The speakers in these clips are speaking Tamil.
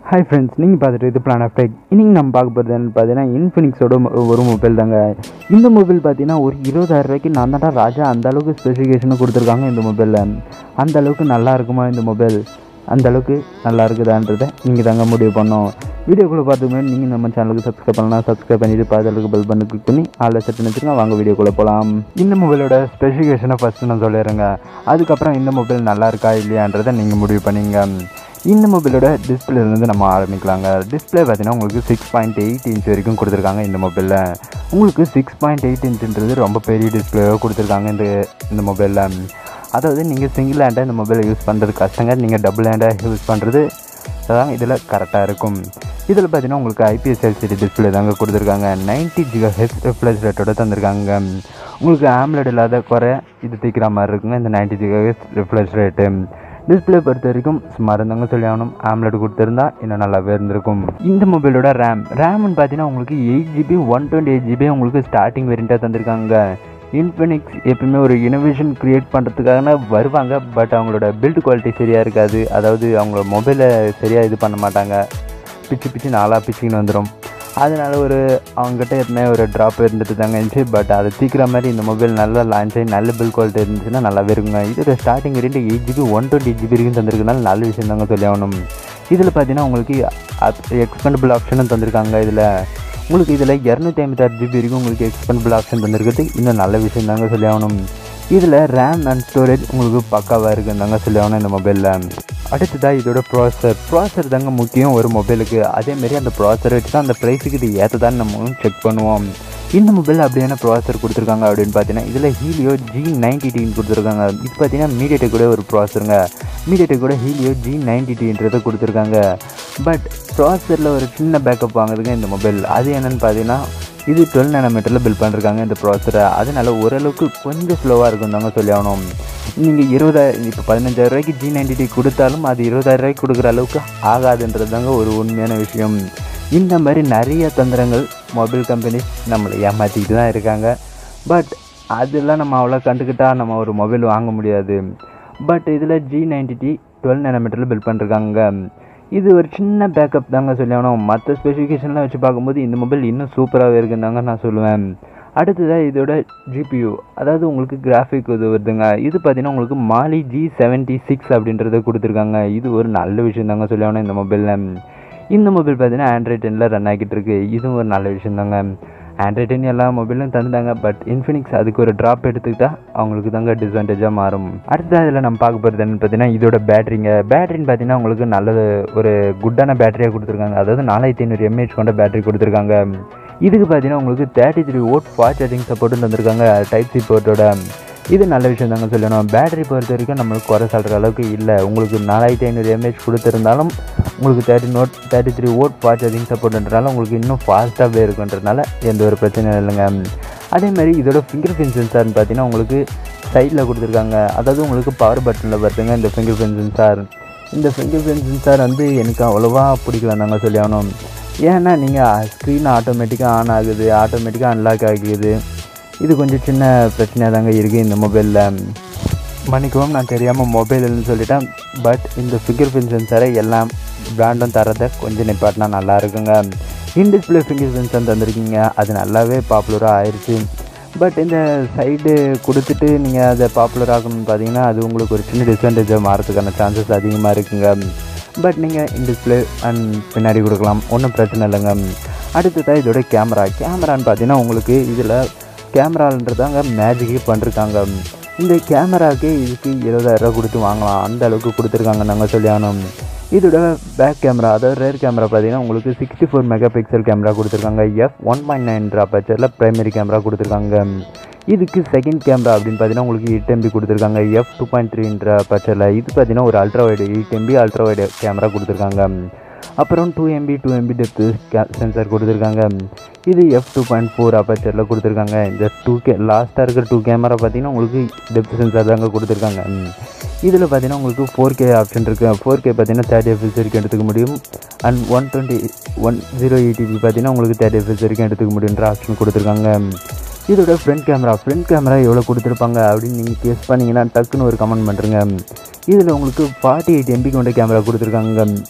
ஹாய் ஃப்ரெண்ட்ஸ் நீங்கள் பார்த்துட்டு இது பிளான் ஆஃப் டெக் இன்னைக்கு நம்ம பார்க்க போகிறது என்னன்னு பார்த்தீங்கன்னா இன்ஃபினிக்ஸோட மொ- ஒரு மொபைல் தாங்க இந்த மொபைல் பார்த்தீங்கன்னா ஒரு இருபதாயிரம் ரூபாய்க்கு நான் தான்டா ராஜா அந்த அளவுக்கு ஸ்பெசிஃபிகேஷனும் கொடுத்துருக்காங்க இந்த மொபைலில் அந்த அளவுக்கு நல்லா இருக்குமா இந்த மொபைல் அந்த அளவுக்கு நல்லா இருக்குதான்றதை நீங்கள் தாங்க முடிவு பண்ணோம் வீடியோக்குள்ளே பார்த்துக்கு முன்னாடி நீங்கள் நம்ம சேனலுக்கு சப்ஸ்கிரைப் பண்ணலாம் சப்ஸ்கிரைப் பண்ணிட்டு பார்த்துக்கு பெல் பண்ணி கிளிக் பண்ணி ஆளில் செட் பண்ணி வச்சுருங்க வாங்க வீடியோக்குள்ளே போகலாம் இந்த மொபைலோட ஸ்பெசிஃபிகேஷனை ஃபஸ்ட்டு நான் சொல்லிடுறேங்க அதுக்கப்புறம் இந்த மொபைல் நல்லா இருக்கா இல்லையான்றதை நீங்கள் முடிவு பண்ணிங்க இந்த மொபைலோட டிஸ்பிளேலேருந்து நம்ம ஆரம்பிக்கலாங்க டிஸ்பிளே பார்த்தீங்கன்னா உங்களுக்கு சிக்ஸ் பாயிண்ட் எயிட் இன்ச் வரைக்கும் கொடுத்துருக்காங்க இந்த மொபைலில் உங்களுக்கு சிக்ஸ் பாயிண்ட் எயிட் இன்ச்சுன்றது ரொம்ப பெரிய டிஸ்பிளேவாக கொடுத்துருக்காங்க இந்த இந்த மொபைலில் அதாவது நீங்கள் சிங்கிள் ஹேண்டாக இந்த மொபைலை யூஸ் பண்ணுறது கஷ்டங்க நீங்கள் டபுள் ஹேண்டாக யூஸ் பண்ணுறது அதான் இதில் கரெக்டாக இருக்கும் இதில் பார்த்தீங்கன்னா உங்களுக்கு ஐபிஎஸ் எல்சிடி டிஸ்பிளே தாங்க கொடுத்துருக்காங்க 90 ஜிகா ஹெச் ரிஃப்ளெக்ஸ் ரேட்டோட தந்திருக்காங்க உங்களுக்கு ஆம்லெட் இல்லாத குறை இது தீக்கிற மாதிரி இருக்குங்க இந்த 90 ஜிகா ஹெச் ரிஃப்ளெக்ஸ் ரேட்டு டிஸ்பிளே பொறுத்த வரைக்கும் சுமார் இருந்தாங்க சொல்லி ஆகணும் ஆம்லெட் கொடுத்துருந்தா இன்னும் நல்லாவே இருந்திருக்கும் இந்த மொபைலோட ரேம் ரேம்னு பார்த்தீங்கன்னா உங்களுக்கு eight GB one twenty eight GB உங்களுக்கு ஸ்டார்டிங் வேரியண்ட்டாக தந்திருக்காங்க இன்ஃபினிக்ஸ் எப்பயுமே ஒரு இனோவேஷன் க்ரியேட் பண்ணுறதுக்காக வருவாங்க பட் அவங்களோட பில்ட் குவாலிட்டி சரியாக இருக்காது அதாவது அவங்க மொபைலை சரியாக இது பண்ண மாட்டாங்க பிச்சு பிச்சு நாளாக பிச்சுக்கின்னு வந்துடும் அதனால ஒரு அவங்ககிட்ட எப்பவுமே ஒரு ட்ராப் இருந்துட்டு தாங்க இருந்துச்சு பட் அதை தீக்கிற மாதிரி இந்த மொபைல் நல்லா லான்ச் ஆகி நல்ல பில் குவாலிட்டி இருந்துச்சுன்னா நல்லாவே இருக்குங்க இதோட starting variant eight GB one twenty GB வரைக்கும் தந்திருக்கனால நல்ல விஷயம் தாங்க சொல்லி ஆகணும் இதில் பார்த்தீங்கன்னா உங்களுக்கு எக்ஸ்பெண்டபிள் ஆப்ஷனும் தந்திருக்காங்க இதில் உங்களுக்கு இதில் இரநூத்தி ஐம்பத்தாறு ஜிபி வரைக்கும் உங்களுக்கு எக்ஸ்பெண்டபிள் ஆப்ஷன் தந்திருக்கிறது இன்னும் நல்ல விஷயம் தாங்க சொல்லி ஆகணும் இதில் ரேம் அண்ட் ஸ்டோரேஜ் உங்களுக்கு பக்காவாக இருக்குன்னு தாங்க சொல்லி ஆகணும் இந்த மொபைலில் அடுத்ததாக இதோட ப்ராசர் ப்ராசர் தாங்க முக்கியம் ஒரு மொபைலுக்கு அதேமாரி அந்த ப்ராசர் வச்சு தான் அந்த ப்ரைஸுக்கு இது ஏற்றதான்னு நம்ம செக் பண்ணுவோம் இந்த மொபைல் அப்படியான ப்ராசர் கொடுத்துருக்காங்க அப்படின்னு பார்த்தீங்கன்னா இதில் ஹீலியோ ஜி நைன்டி டின்னு கொடுத்துருக்காங்க இது பார்த்தீங்கன்னா மீடியடெக் கூட ஒரு ப்ராசருங்க மீடியடெக் கூட ஹீலியோ ஜி நைன்டி டின்றதை கொடுத்துருக்காங்க பட் ப்ராசரில் ஒரு சின்ன பேக்கப் வாங்குதுங்க இந்த மொபைல் அது என்னன்னு பார்த்தீங்கன்னா இது டுவெல் நேனோமீட்டரில் பில்ட் பண்ணிருக்காங்க இந்த ப்ராசரை அதனால ஓரளவுக்கு கொஞ்சம் ஸ்லோவாக இருக்கும் தாங்க சொல்லி ஆகணும் நீங்கள் இருபதாயிரம் இப்போ பதினஞ்சாயிரம் ரூபாய்க்கு ஜி நைன்டி டி கொடுத்தாலும் அது இருபதாயிரம் ரூபாய்க்கு கொடுக்குற அளவுக்கு ஆகாதுன்றது தாங்க ஒரு உண்மையான விஷயம் இந்த மாதிரி நிறைய தந்திரங்கள் மொபைல் கம்பெனிஸ் நம்மளை ஏமாற்றிக்கிட்டு தான் இருக்காங்க பட் அதெல்லாம் நம்ம அவ்வளோ கண்டுக்கிட்டா நம்ம ஒரு மொபைல் வாங்க முடியாது பட் இதில் ஜி நைன்டி டி டுவெல் நேனோமீட்டரில் பில்ட் பண்ணிருக்காங்க இது ஒரு சின்ன பேக்கப் தாங்க சொல்லி ஆகணும் மற்ற ஸ்பெசிஃபிகேஷன்லாம் வச்சு பார்க்கும்போது இந்த மொபைல் இன்னும் சூப்பராகவே இருக்குன்னு தாங்க நான் சொல்லுவேன் அடுத்ததாக இதோட ஜிபியூ அதாவது உங்களுக்கு கிராஃபிக் இது வருதுங்க இது பார்த்தீங்கன்னா உங்களுக்கு மாலி ஜி செவன்ட்டி சிக்ஸ் அப்படின்றத கொடுத்துருக்காங்க இது ஒரு நல்ல விஷயம் தாங்க சொல்லி ஆகணும் இந்த மொபைலில் இந்த மொபைல் பார்த்தீங்கன்னா ஆண்ட்ராய்ட் டென்னில் ரன் ஆகிட்டு இருக்கு இதுவும் ஒரு நல்ல விஷயம் தாங்க ஆண்ட்ராய்ட் டென் எல்லா மொபைலும் தந்துட்டாங்க பட் இன்ஃபினிக்ஸ் அதுக்கு ஒரு ட்ராப் எடுத்துக்கிட்டா அவங்களுக்கு தாங்க டிஸ்அட்வான்டேஜாக மாறும் அடுத்த இதில் நம்ம பார்க்க போகிறது என்னன்னு பார்த்தீங்கன்னா இதோட பேட்டரிங்க பேட்டரின்னு பார்த்தீங்கன்னா உங்களுக்கு நல்ல ஒரு குட்டான பேட்டரியாக கொடுத்துருக்காங்க அதாவது நாலாயிரத்தி ஐநூறு எம்ஏஹெச் கொண்ட பேட்டரி கொடுத்துருக்காங்க இதுக்கு பார்த்தீங்கன்னா உங்களுக்கு thirty three watt fast charging சப்போர்ட்டும் தந்திருக்காங்க டைப் சி போர்ட்டோட இது நல்ல விஷயம் தாங்க சொல்லணும் பேட்டரி பொறுத்த வரைக்கும் நம்மளுக்கு குறை சொல்கிற அளவுக்கு இல்லை உங்களுக்கு நாலாயிரத்தி ஐநூறு எம்ஏஹெச் கொடுத்துருந்தாலும் உங்களுக்கு thirty watt thirty three watt fast charging சப்போர்ட்ன்றனால உங்களுக்கு இன்னும் ஃபாஸ்ட்டாகவே இருக்குன்றனால எந்த ஒரு பிரச்சனையும் இல்லைங்க அதே மாதிரி இதோட ஃபிங்கர் பிரிண்ட் சென்சார்னு பார்த்தீங்கன்னா உங்களுக்கு சைடில் கொடுத்துருக்காங்க அதாவது உங்களுக்கு பவர் பட்டனில் வருதுங்க இந்த ஃபிங்கர் பிரிண்ட் சென்சார் இந்த ஃபிங்கர் பிரிண்ட் சென்சார் வந்து எனக்கு அவ்வளோவா பிடிக்கல தாங்க சொல்லி ஆகணும் ஏன்னா நீங்கள் ஸ்க்ரீன் ஆட்டோமேட்டிக்காக ஆன் ஆகுது ஆட்டோமேட்டிக்காக அன்லாக் ஆகிக்குது இது கொஞ்சம் சின்ன பிரச்சனையாக தாங்க இருக்குது இந்த மொபைலில் மன்னிக்கவும் நான் தெரியாமல் மொபைல்னு சொல்லிட்டேன் பட் இந்த ஃபிங்கர் பிரிண்ட் சென்சாரை எல்லாம் பிராண்டும் தரதை கொஞ்சம் நிப்பாட்டினா நல்லா இருக்குங்க இன் டிஸ்பிளே ஃபிங்கர் சென்சார் தந்திருக்கீங்க அது நல்லாவே பாப்புலராக ஆயிடுச்சு பட் இந்த சைடு கொடுத்துட்டு நீங்கள் அதை பாப்புலர் ஆகணும்னு பார்த்தீங்கன்னா அது உங்களுக்கு ஒரு சின்ன டிஸ்அட்வான்டேஜாக மாறதுக்கான சான்சஸ் அதிகமாக இருக்குங்க பட் நீங்கள் இன் டிஸ்பிளே அண்ட் பின்னாடி கொடுக்கலாம் ஒன்றும் பிரச்சனை இல்லைங்க அடுத்ததாக இதோட கேமரா கேமரான்னு பார்த்தீங்கன்னா உங்களுக்கு இதில் கேமரான்றதாங்க மேஜிக்கே பண்ணிருக்காங்க இந்த கேமராக்கே இதுக்கு இருபதாயிரரூவா கொடுத்து வாங்கலாம் அந்த அளவுக்கு கொடுத்துருக்காங்க நாங்கள் சொல்லி ஆனோம் இதோட பேக் கேமரா அதாவது ரேர் கேமரா பார்த்தீங்கன்னா உங்களுக்கு sixty four megapixel camera கொடுத்துருக்காங்க எஃப் ஒன் பாயிண்ட் நைன் பட்சரில் ப்ரைமரி கேமரா கொடுத்துருக்காங்க இதுக்கு செகண்ட் கேமரா அப்படின்னு பார்த்தீங்கன்னா உங்களுக்கு எயிட் எம்பி கொடுத்துருக்காங்க எஃப் டூ பாயிண்ட் த்ரீன்ற பட்சரில் இது பார்த்தீங்கன்னா ஒரு ultra wide eight MP ultra wide camera கொடுத்துருக்காங்க அப்புறம் two MP two MP depth sensor கொடுத்துருக்காங்க இது எஃப் டூ பாயிண்ட் ஃபோர் அப்பச்சரில் கொடுத்துருக்காங்க இந்த டூ கே லாஸ்ட்டாக இருக்கிற டூ கேமரா பார்த்தீங்கன்னா உங்களுக்கு டெப்த் சென்சார் தாங்க கொடுத்துருக்காங்க இதில் பார்த்தீங்கன்னா உங்களுக்கு ஃபோர் கே ஆப்ஷன் இருக்குது ஃபோர் கே பார்த்தீங்கன்னா தேர்ட்டி எஃப்எஸ் வரைக்கும் எடுத்துக்க முடியும் and one twenty one zero eighty P பார்த்தீங்கன்னா உங்களுக்கு தேர்ட்டி எஃப்எஸ் வரைக்கும் எடுத்துக்க முடியுன்ற ஆப்ஷன் கொடுத்துருக்காங்க இதோட ஃப்ரண்ட் கேமரா ஃப்ரண்ட் கேமரா எவ்வளோ கொடுத்துருப்பாங்க அப்படின்னு நீங்கள் கேஸ் பண்ணீங்கன்னா டக்குன்னு ஒரு கமெண்ட் பண்ணுறங்க இதில் உங்களுக்கு ஃபார்ட்டி எயிட் எம்பி கொண்ட கேமரா கொடுத்துருக்காங்க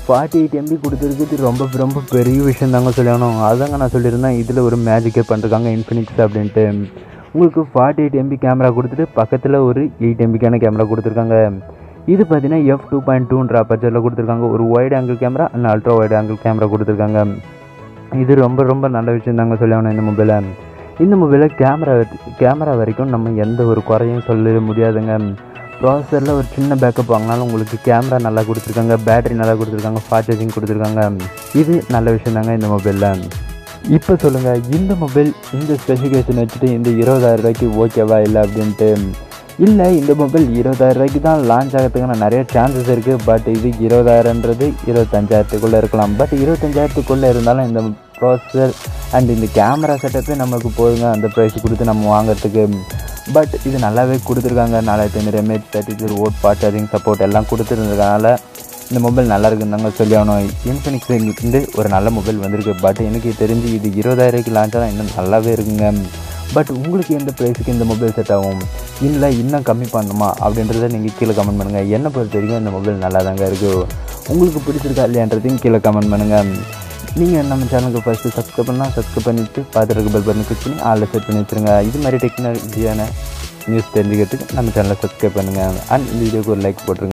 ஃபார்ட்டி எயிட் எம்பி கொடுத்துருக்குது ரொம்ப ரொம்ப பெரிய விஷயம் தாங்க சொல்லணும் அதாங்க நான் சொல்லியிருந்தேன் இதில் ஒரு மேஜிக்கே பண்ணிருக்காங்க இன்ஃபினிக்ஸ் அப்படின்ட்டு உங்களுக்கு ஃபார்ட்டி எயிட் எம்பி கேமரா கொடுத்துட்டு பக்கத்தில் ஒரு எயிட் எம்பிக்கான கேமரா கொடுத்துருக்காங்க இது பார்த்தீங்கன்னா எஃப் டூ பாயிண்ட் டூன்ற அப்பச்சரில் கொடுத்துருக்காங்க ஒரு wide angle camera and ultra wide angle camera கொடுத்துருக்காங்க இது ரொம்ப ரொம்ப நல்ல விஷயம் தாங்க சொல்லணும் இந்த மொபைலை இந்த மொபைலில் கேமரா கேமரா வரைக்கும் நம்ம எந்த ஒரு குறையும் சொல்ல முடியாதுங்க ப்ராசஸரில் ஒரு சின்ன பேக்கப் வாங்கினாலும் உங்களுக்கு கேமரா நல்லா கொடுத்துருக்காங்க பேட்டரி நல்லா கொடுத்துருக்காங்க ஃபாஸ்ட் சார்ஜிங் கொடுத்துருக்காங்க இது நல்ல விஷயம் தாங்க இந்த மொபைலில் இப்போ சொல்லுங்கள் இந்த மொபைல் இந்த ஸ்பெசிஃபிகேஷன் வச்சுட்டு இந்த இருபதாயிரம் ரூபாய்க்கு ஓகேவா இல்லை அப்படின்ட்டு இல்லை இந்த மொபைல் இருபதாயிரம் ரூபாய்க்கு தான் லான்ச் ஆகிறதுக்கான நிறைய சான்சஸ் இருக்குது பட் இது இருபதாயிரன்றது இருபத்தஞ்சாயிரத்துக்குள்ளே இருக்கலாம் பட் இருபத்தஞ்சாயிரத்துக்குள்ளே இருந்தாலும் இந்த ப்ராசஸர் அண்ட் இந்த கேமரா செட்டப்பே நமக்கு போதுங்க அந்த ப்ரைஸ் கொடுத்து நம்ம வாங்குறதுக்கு பட் இது நல்லாவே கொடுத்துருக்காங்க நாலாயிரத்தி ஐநூறு mAh thirty two watt fast charging support எல்லாம் கொடுத்துருந்ததுனால இந்த மொபைல் நல்லா இருக்குன்னு தாங்க சொல்லி ஆகணும் இன்ஃபினிக்ஸ் இருந்து ஒரு நல்ல மொபைல் வந்திருக்கு பட் எனக்கு தெரிஞ்சு இது இருபதாயிரக்கு லான்ச் ஆனால் இன்னும் நல்லாவே இருக்குங்க பட் உங்களுக்கு எந்த ப்ரைஸுக்கு இந்த மொபைல் செட் ஆகும் இல்லை இன்னும் கம்மி பண்ணணுமா அப்படின்றத நீங்கள் கீழே கமெண்ட் பண்ணுங்கள் என்னை பொறுத்த வரைக்கும் இந்த மொபைல் நல்லா தாங்க இருக்குது உங்களுக்கு பிடிச்சிருக்கா இல்லையான்றதையும் கீழே கமெண்ட் பண்ணுங்கள் நீங்கள் நம்ம சேனலுக்கு ஃபஸ்ட்டு சப்ஸ்கிரைப் பண்ணால் சப்ஸ்கிரைப் பண்ணிவிட்டு பார்த்துட்டு பெல் பட்டன் கிளிக் பண்ணி ஆளில் செட் பண்ணி வச்சுருங்க இது மாதிரி டெக்னாலஜியான நியூஸ் தெரிஞ்சுக்கிறதுக்கு நம்ம சேனலை சப்ஸ்கிரைப் பண்ணுங்கள் அண்ட் வீடியோக்கு ஒரு லைக் போட்டுருங்க